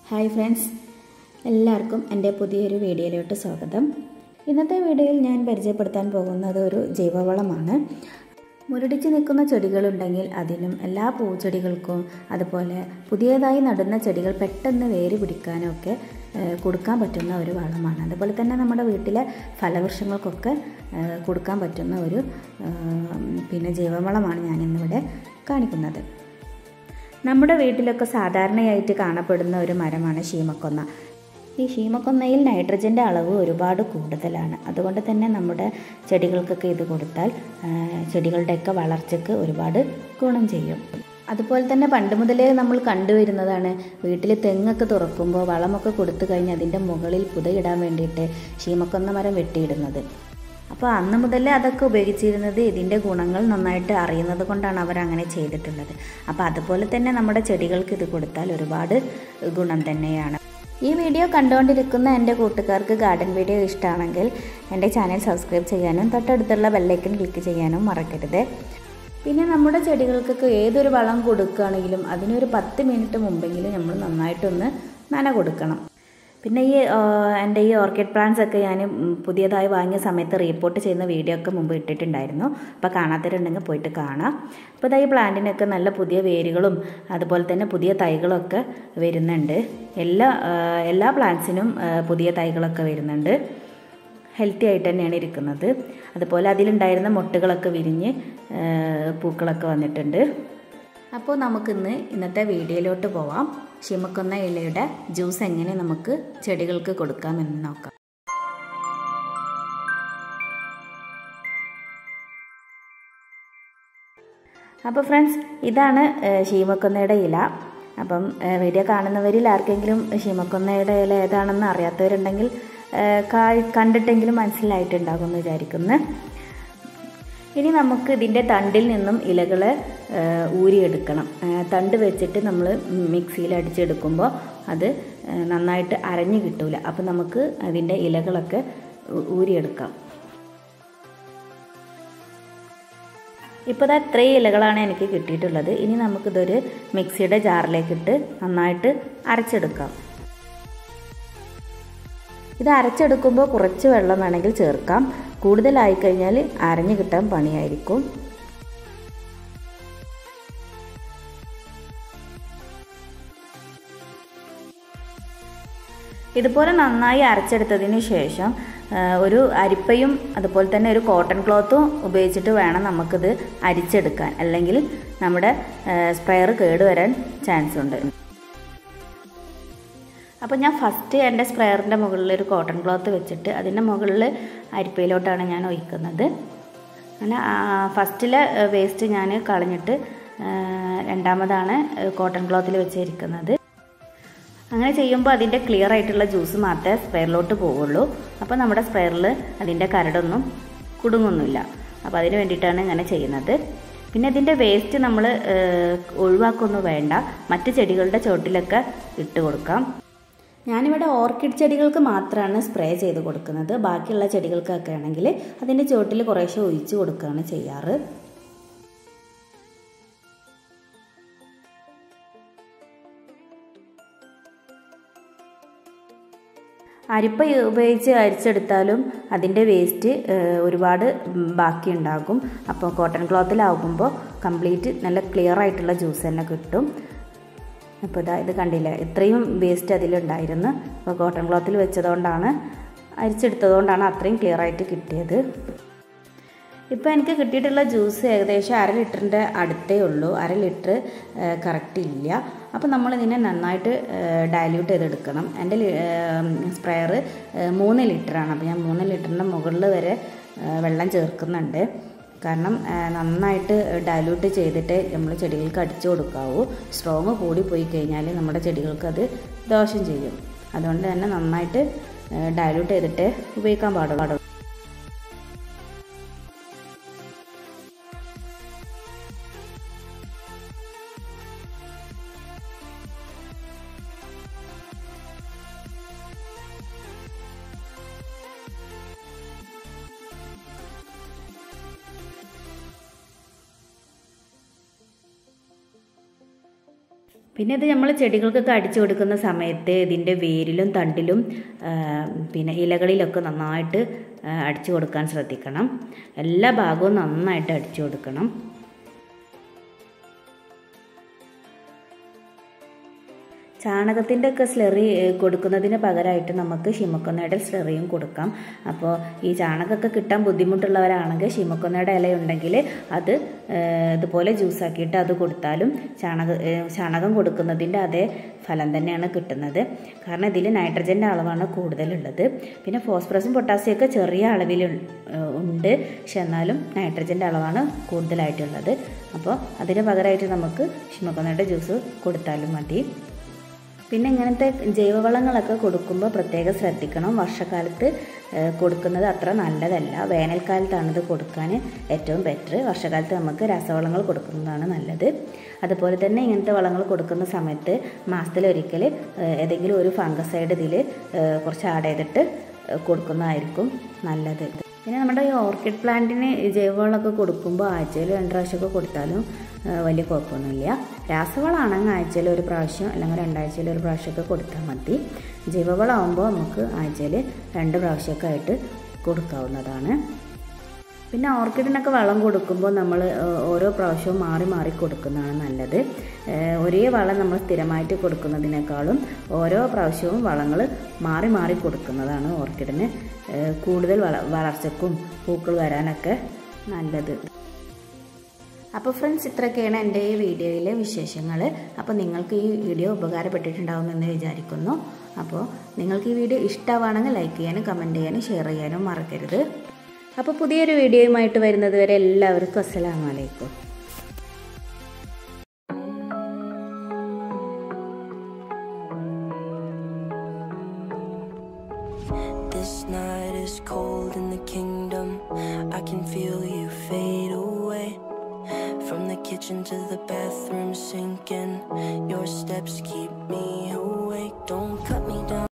Hi friends എല്ലാവർക്കും എൻ്റെ പുതിയൊരു വീഡിയോയിലോട്ട് സ്വാഗതം ഇന്നത്തെ വീഡിയോയിൽ ഞാൻ പരിചയപ്പെടുത്താൻ പോകുന്നത് ഒരു ജൈവവളമാണ് മുരടിച്ച് നിൽക്കുന്ന ചെടികളുണ്ടെങ്കിൽ അതിനും എല്ലാ പൂച്ചെടികൾക്കും അതുപോലെ പുതിയതായി നടുന്ന ചെടികൾ പെട്ടെന്ന് വേര് പിടിക്കാനും ഒക്കെ ഏഹ്, കൊടുക്കാൻ പറ്റുന്ന ഒരു വളമാണ് അതുപോലെ തന്നെ നമ്മുടെ വീട്ടിലെ ഫലവൃക്ഷങ്ങൾക്കൊക്കെ ഏഹ്, കൊടുക്കാൻ പറ്റുന്ന ഒരു ഏഹ്, പിന്നെ ജൈവവളമാണ് ഞാനിന്നിവിടെ കാണിക്കുന്നത് നമ്മുടെ വീട്ടിലൊക്കെ സാധാരണയായിട്ട് കാണപ്പെടുന്ന ഒരു മരമാണ് ശീമക്കൊന്ന ഈ ശീമക്കൊന്നയിൽ നൈട്രജൻ്റെ അളവ് ഒരുപാട് കൂടുതലാണ് അതുകൊണ്ട് തന്നെ നമ്മുടെ ചെടികൾക്കൊക്കെ ഇത് കൊടുത്താൽ ആ, ചെടികളുടെയൊക്കെ വളർച്ചയ്ക്ക് ഒരുപാട് ഗുണം ചെയ്യും അതുപോലെ തന്നെ പണ്ട് മുതലേ നമ്മൾ കണ്ടുവരുന്നതാണ് വീട്ടിൽ തെങ്ങൊക്കെ തുറക്കുമ്പോൾ വളമൊക്കെ കൊടുത്തു കഴിഞ്ഞ് അതിൻ്റെ മുകളിൽ പുതയിടാൻ വേണ്ടിയിട്ട് ശീമക്കൊന്ന മരം വെട്ടിയിടുന്നത് അപ്പോൾ അന്ന് മുതലേ അതൊക്കെ ഉപയോഗിച്ചിരുന്നത് ഇതിൻ്റെ ഗുണങ്ങൾ നന്നായിട്ട് അറിയുന്നത് കൊണ്ടാണ് അവർ അങ്ങനെ ചെയ്തിട്ടുള്ളത് അപ്പോൾ അതുപോലെ തന്നെ നമ്മുടെ ചെടികൾക്ക് ഇത് കൊടുത്താൽ ഒരുപാട് ഗുണം തന്നെയാണ് ഈ വീഡിയോ കണ്ടുകൊണ്ടിരിക്കുന്ന എൻ്റെ കൂട്ടുകാർക്ക് ഗാർഡൻ വീഡിയോ ഇഷ്ടമാണെങ്കിൽ എൻ്റെ ചാനൽ സബ്സ്ക്രൈബ് ചെയ്യാനും തൊട്ടടുത്തുള്ള ബെല്ലൈക്കൻ ക്ലിക്ക് ചെയ്യാനും മറക്കരുത് പിന്നെ നമ്മുടെ ചെടികൾക്കൊക്കെ ഏതൊരു വളം കൊടുക്കുകയാണെങ്കിലും അതിനൊരു പത്ത് മിനിറ്റ് മുമ്പെങ്കിലും നമ്മൾ നന്നായിട്ടൊന്ന് നന കൊടുക്കണം പിന്നെ ഈ ആ, എൻ്റെ ഈ ഓർക്കിഡ് പ്ലാന്റ്സ് ഒക്കെ ഞാൻ ഉം, പുതിയതായി വാങ്ങിയ സമയത്ത് റീപ്പോർട്ട് ചെയ്യുന്ന വീഡിയോ ഒക്കെ മുമ്പ് ഇട്ടിട്ടുണ്ടായിരുന്നു അപ്പോൾ കാണാത്തവരുണ്ടെങ്കിൽ പോയിട്ട് കാണാം അപ്പോൾ ഇതാ ഈ പ്ലാന്റിനൊക്കെ നല്ല പുതിയ വേരുകളും അതുപോലെ തന്നെ പുതിയ തൈകളൊക്കെ വരുന്നുണ്ട് എല്ലാ ആ, എല്ലാ പ്ലാന്റ്സിനും ആ, പുതിയ തൈകളൊക്കെ വരുന്നുണ്ട് ഹെൽത്തി ആയിട്ട് തന്നെയാണ് ഇരിക്കുന്നത് അതുപോലെ അതിലുണ്ടായിരുന്ന മുട്ടുകളൊക്കെ വിരിഞ്ഞ് ആ, പൂക്കളൊക്കെ വന്നിട്ടുണ്ട് അപ്പോൾ നമുക്കിന്ന് ഇന്നത്തെ വീഡിയോയിലോട്ട് പോവാം ഷിമക്കൊന്ന ഇലയുടെ ജ്യൂസ് എങ്ങനെ നമുക്ക് ചെടികൾക്ക് കൊടുക്കാമെന്ന് നോക്കാം അപ്പോൾ ഫ്രണ്ട്സ് ഇതാണ് ഏഹ്, ശീമക്കൊന്നയുടെ ഇല അപ്പം ഏഹ്, വീഡിയോ കാണുന്നവരിൽ ആർക്കെങ്കിലും ശീമക്കൊന്നയുടെ ഇല ഏതാണെന്ന് അറിയാത്തവരുണ്ടെങ്കിൽ ഏഹ്, കാ- കണ്ടിട്ടെങ്കിലും മനസ്സിലായിട്ടുണ്ടാകും എന്ന് വിചാരിക്കുന്നു ഇനി നമുക്ക് ഇതിൻ്റെ തണ്ടിൽ നിന്നും ഇലകൾ ഊരിയെടുക്കണം ഏഹ്, തണ്ട് വെച്ചിട്ട് നമ്മൾ മിക്സിയിൽ അടിച്ചെടുക്കുമ്പോൾ അത് ഏഹ്, നന്നായിട്ട് അരഞ്ഞു കിട്ടൂല അപ്പം നമുക്ക് അതിൻ്റെ ഇലകളൊക്കെ ഊ- ഊരിയെടുക്കാം ഇപ്പോൾ ഇതാ ഇത്രയും ഇലകളാണ് എനിക്ക് കിട്ടിയിട്ടുള്ളത് ഇനി നമുക്കിതൊരു മിക്സിയുടെ ജാറിലേക്കിട്ട് നന്നായിട്ട് അരച്ചെടുക്കാം ഇത് അരച്ചെടുക്കുമ്പോൾ കുറച്ച് വെള്ളം വേണമെങ്കിൽ ചേർക്കാം കൂടുതലായി കഴിഞ്ഞാൽ അരഞ്ഞു കിട്ടാൻ പണിയായിരിക്കും ഇതുപോലെ നന്നായി അരച്ചെടുത്തതിന് ശേഷം ആ, ഒരു അരിപ്പയും അതുപോലെ തന്നെ ഒരു കോട്ടൺ ക്ലോത്തും ഉപയോഗിച്ചിട്ട് വേണം നമുക്കിത് അരിച്ചെടുക്കാൻ അല്ലെങ്കിൽ നമ്മുടെ സ്പ്രെയർ കേടുവരാൻ ചാൻസ് ഉണ്ട് അപ്പോൾ ഞാൻ ഫസ്റ്റ് എൻ്റെ സ്പ്രെയറിൻ്റെ മുകളിൽ ഒരു കോട്ടൺ ക്ലോത്ത് വെച്ചിട്ട് അതിൻ്റെ മുകളിൽ അരിപ്പയിലോട്ടാണ് ഞാൻ ഒഴിക്കുന്നത് അങ്ങനെ ഫസ്റ്റിലെ വേസ്റ്റ് ഞാൻ കളഞ്ഞിട്ട് ആ, രണ്ടാമതാണ് കോട്ടൺ ക്ലോത്തിൽ വെച്ചിരിക്കുന്നത് അങ്ങനെ ചെയ്യുമ്പോൾ അതിൻ്റെ ക്ലിയർ ആയിട്ടുള്ള ജ്യൂസ് മാത്രമേ സ്പ്രെയറിലോട്ട് പോവുള്ളൂ അപ്പോൾ നമ്മുടെ സ്പ്രെയറിൽ അതിൻ്റെ കരടൊന്നും കുടുങ്ങൊന്നുമില്ല അപ്പോൾ അതിന് വേണ്ടിയിട്ടാണ് ഇങ്ങനെ ചെയ്യുന്നത് പിന്നെ ഇതിൻ്റെ വേസ്റ്റ് നമ്മൾ ഒഴിവാക്കൊന്നും വേണ്ട മറ്റ് ചെടികളുടെ ചോട്ടിലൊക്കെ ഇട്ട് കൊടുക്കാം ഞാനിവിടെ ഓർക്കിഡ് ചെടികൾക്ക് മാത്രമാണ് സ്പ്രേ ചെയ്ത് കൊടുക്കുന്നത് ബാക്കിയുള്ള ചെടികൾക്കൊക്കെ ആണെങ്കിൽ അതിൻ്റെ ചുവട്ടിൽ കുറേശ്ശെ ഒഴിച്ച് കൊടുക്കുകയാണ് ചെയ്യാറ് അരിപ്പ ഉപയോഗിച്ച് അരിച്ചെടുത്താലും അതിൻ്റെ വേസ്റ്റ് ഒരുപാട് ഉം, ബാക്കിയുണ്ടാകും അപ്പോൾ കോട്ടൺ ക്ലോത്തിലാകുമ്പോൾ കംപ്ലീറ്റ് നല്ല ക്ലിയർ ആയിട്ടുള്ള ജ്യൂസ് തന്നെ കിട്ടും അപ്പോൾ ഇതാ ഇത് കണ്ടില്ലേ ഇത്രയും വേസ്റ്റ് അതിലുണ്ടായിരുന്നു അപ്പോൾ കോട്ടൺ ക്ലോത്തിൽ വെച്ചതുകൊണ്ടാണ് അരിച്ചെടുത്തതുകൊണ്ടാണ് അത്രയും ക്ലിയർ ആയിട്ട് കിട്ടിയത് ഇപ്പോൾ എനിക്ക് കിട്ടിയിട്ടുള്ള ജ്യൂസ് ഏകദേശം അര ലിറ്ററിൻ്റെ അടുത്തേ ഉള്ളൂ അര ലിറ്റർ കറക്റ്റ് ഇല്ല അപ്പോൾ നമ്മളിതിനെ നന്നായിട്ട് ഡയല്യൂട്ട് ചെയ്തെടുക്കണം എൻ്റെ സ്പ്രെയർ മൂന്ന് ലിറ്ററാണ് അപ്പോൾ ഞാൻ മൂന്ന് ലിറ്ററിൻ്റെ മുകളിൽ വരെ ഏ, വെള്ളം ചേർക്കുന്നുണ്ട് കാരണം ഏ, നന്നായിട്ട് ഡയലൂട്ട് ചെയ്തിട്ട് നമ്മൾ ചെടികൾക്ക് അടിച്ചു കൊടുക്കാവൂ സ്ട്രോങ് കൂടി പോയി കഴിഞ്ഞാൽ നമ്മുടെ ചെടികൾക്ക് അത് ദോഷം ചെയ്യും അതുകൊണ്ട് തന്നെ നന്നായിട്ട് ഡയലൂട്ട് ചെയ്തിട്ട് ഉപയോഗിക്കാൻ പാടുള്ളൂ പിന്നെ ഇത് നമ്മൾ ചെടികൾക്കൊക്കെ അടിച്ചു കൊടുക്കുന്ന സമയത്ത് ഇതിൻ്റെ വേരിലും തണ്ടിലും ആ, പിന്നെ ഇലകളിലൊക്കെ നന്നായിട്ട് ആ, അടിച്ചു കൊടുക്കാൻ ശ്രദ്ധിക്കണം എല്ലാ ഭാഗവും നന്നായിട്ട് അടിച്ചു കൊടുക്കണം ചാണകത്തിൻ്റെ ഒക്കെ സ്ലെറി ഏഹ്, കൊടുക്കുന്നതിന് പകരമായിട്ട് നമുക്ക് ഷിമക്കൊന്നയുടെ സ്ലെറിയും കൊടുക്കാം അപ്പോൾ ഈ ചാണകമൊക്കെ കിട്ടാൻ ബുദ്ധിമുട്ടുള്ളവരാണെങ്കിൽ ഷിമക്കൊന്നയുടെ ഇല ഉണ്ടെങ്കിൽ അത് ഏഹ്, ഇതുപോലെ ജ്യൂസാക്കിയിട്ട് അത് കൊടുത്താലും ചാണക ഏഹ്, ചാണകം കൊടുക്കുന്നതിൻ്റെ അതേ ഫലം തന്നെയാണ് കിട്ടുന്നത് കാരണം ഇതിൽ നൈട്രജൻ്റെ അളവാണ് കൂടുതലുള്ളത് പിന്നെ ഫോസ്ഫറസും പൊട്ടാസ്യം ഒക്കെ ചെറിയ അളവിൽ ഉൾ- ഏഹ്, ഉണ്ട് പക്ഷെ എന്നാലും നൈട്രജൻ്റെ അളവാണ് കൂടുതലായിട്ടുള്ളത് അപ്പോൾ അതിന് പകരമായിട്ട് നമുക്ക് ഷിമക്കൊന്നയുടെ ജ്യൂസ് കൊടുത്താലും മതി പിന്നെ ഇങ്ങനത്തെ ജൈവവളങ്ങളൊക്കെ കൊടുക്കുമ്പോൾ പ്രത്യേകം ശ്രദ്ധിക്കണം വർഷക്കാലത്ത് ഏഹ്, കൊടുക്കുന്നത് അത്ര നല്ലതല്ല വേനൽക്കാലത്താണ് ഇത് കൊടുക്കാൻ ഏറ്റവും ബെറ്റർ വർഷക്കാലത്ത് നമുക്ക് രാസവളങ്ങൾ കൊടുക്കുന്നതാണ് നല്ലത് അതുപോലെ തന്നെ ഇങ്ങനത്തെ വളങ്ങൾ കൊടുക്കുന്ന സമയത്ത് മാസത്തിലൊരിക്കൽ ഏഹ്, ഏതെങ്കിലും ഒരു ഫംഗസൈഡ് ഇതിൽ ഏഹ്, കുറച്ച് ആഡ് ചെയ്തിട്ട് ഏഹ്, കൊടുക്കുന്നതായിരിക്കും നല്ലത് പിന്നെ നമ്മുടെ ഈ ഓർക്കിഡ് പ്ലാന്റിന് ജൈവവളമൊക്കെ കൊടുക്കുമ്പോൾ ആഴ്ചയിൽ രണ്ട് പ്രാവശ്യമൊക്കെ കൊടുത്താലും ആ, വലിയ കുഴപ്പമൊന്നുമില്ല രാസവളമാണെങ്കിൽ ആഴ്ചയിൽ ഒരു പ്രാവശ്യം അല്ലെങ്കിൽ രണ്ടാഴ്ചയിൽ ഒരു പ്രാവശ്യമൊക്കെ കൊടുത്താൽ മതി ജൈവവളമാകുമ്പോൾ നമുക്ക് ആഴ്ചയിൽ രണ്ട് പ്രാവശ്യമൊക്കെ ആയിട്ട് കൊടുക്കാവുന്നതാണ് പിന്നെ ഓർക്കിഡിനൊക്കെ വളം കൊടുക്കുമ്പോൾ നമ്മൾ ഓരോ പ്രാവശ്യവും മാറി മാറി കൊടുക്കുന്നതാണ് നല്ലത് ഏഹ് ഒരേ വളം നമ്മൾ സ്ഥിരമായിട്ട് കൊടുക്കുന്നതിനേക്കാളും ഓരോ പ്രാവശ്യവും വളങ്ങൾ മാറി മാറി കൊടുക്കുന്നതാണ് ഓർക്കിഡിന് ഏഹ് കൂടുതൽ വള വളർച്ചക്കും പൂക്കൾ വരാനൊക്കെ നല്ലത് അപ്പോൾ ഫ്രണ്ട്സ് ഇത്രയൊക്കെയാണ് എൻ്റെ ഈ വീഡിയോയിലെ വിശേഷങ്ങൾ അപ്പോൾ നിങ്ങൾക്ക് ഈ വീഡിയോ ഉപകാരപ്പെട്ടിട്ടുണ്ടാവുമെന്ന് വിചാരിക്കുന്നു അപ്പോൾ നിങ്ങൾക്ക് ഈ വീഡിയോ ഇഷ്ടമാണെങ്കിൽ ലൈക്ക് ചെയ്യാനും കമൻറ്റ് ചെയ്യാനും ഷെയർ ചെയ്യാനും മറക്കരുത് അപ്പോൾ പുതിയൊരു വീഡിയോയുമായിട്ട് വരുന്നത് വരെ എല്ലാവർക്കും അസ്സലാമു അലൈക്കും This night is cold in the kingdom. I can feel you fade away. From the kitchen to the bathroom sinking. Your steps keep me awake. Don't cut me down.